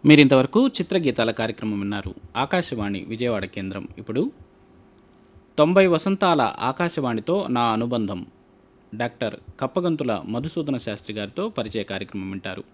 మీరింతవరకు చిత్రగీతాల కార్యక్రమం విన్నారు ఆకాశవాణి విజయవాడ కేంద్రం ఇప్పుడు తొంభై వసంతాల ఆకాశవాణితో నా అనుబంధం డాక్టర్ కప్పగంతుల మధుసూదన శాస్త్రి గారితో పరిచయ కార్యక్రమం వింటారు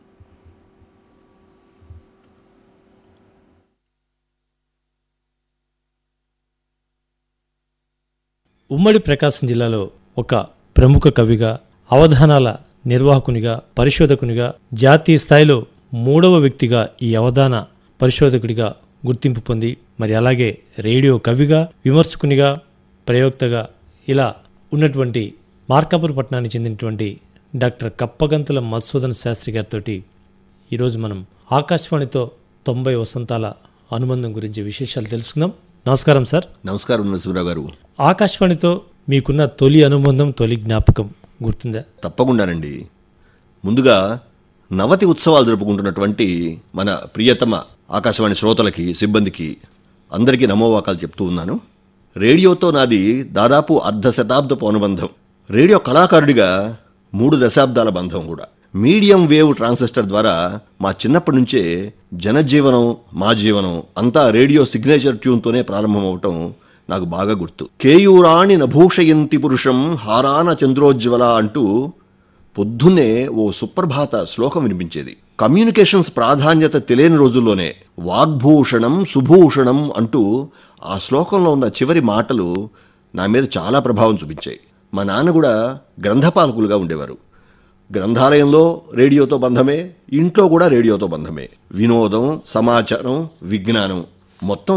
ఉమ్మడి ప్రకాశం జిల్లాలో ఒక ప్రముఖ కవిగా అవధానాల నిర్వాహకునిగా పరిశోధకునిగా జాతీయ స్థాయిలో మూడవ వ్యక్తిగా ఈ అవధాన పరిశోధకుడిగా గుర్తింపు పొంది మరి అలాగే రేడియో కవిగా విమర్శకునిగా ప్రయోక్తగా ఇలా ఉన్నటువంటి మార్కాపురం పట్టణానికి చెందినటువంటి డాక్టర్ కప్పగంతుల మధుసూదన్ శాస్త్రి గారితో ఈరోజు మనం ఆకాశవాణితో తొంభై వసంతాల అనుబంధం గురించి విశేషాలు తెలుసుకుందాం నమస్కారం సార్ నమస్కారం నరసింహరావు గారు ఆకాశవాణితో మీకున్న తొలి అనుబంధం తొలి జ్ఞాపకం గుర్తుందా తప్పకుండానండి ముందుగా నవతి ఉత్సవాలు జరుపుకుంటున్నటువంటి మన ప్రియతమ ఆకాశవాణి శ్రోతలకి సిబ్బందికి అందరికీ నమోవాకాలు చెప్తూ ఉన్నాను రేడియోతో నాది దాదాపు అర్ధ శతాబ్దపు అనుబంధం రేడియో కళాకారుడిగా మూడు దశాబ్దాల బంధం కూడా మీడియం వేవ్ ట్రాన్సిస్టర్ ద్వారా మా చిన్నప్పటి నుంచే జనజీవనం మా జీవనం అంతా రేడియో సిగ్నేచర్ ట్యూన్తోనే ప్రారంభమవటం నాకు బాగా గుర్తు కేయూరాణి నభూషయంతి పురుషం హారాన చంద్రోజ్వల అంటూ పొద్దున్నే ఓ సుప్రభాత శ్లోకం వినిపించేది కమ్యూనికేషన్స్ ప్రాధాన్యత తెలియని రోజుల్లోనే వాగ్భూషణం సుభూషణం అంటూ ఆ శ్లోకంలో ఉన్న చివరి మాటలు నా మీద చాలా ప్రభావం చూపించాయి మా నాన్న కూడా గ్రంథపాలకులుగా ఉండేవారు గ్రంథాలయంలో రేడియోతో బంధమే ఇంట్లో కూడా రేడియోతో బంధమే వినోదం సమాచారం విజ్ఞానం మొత్తం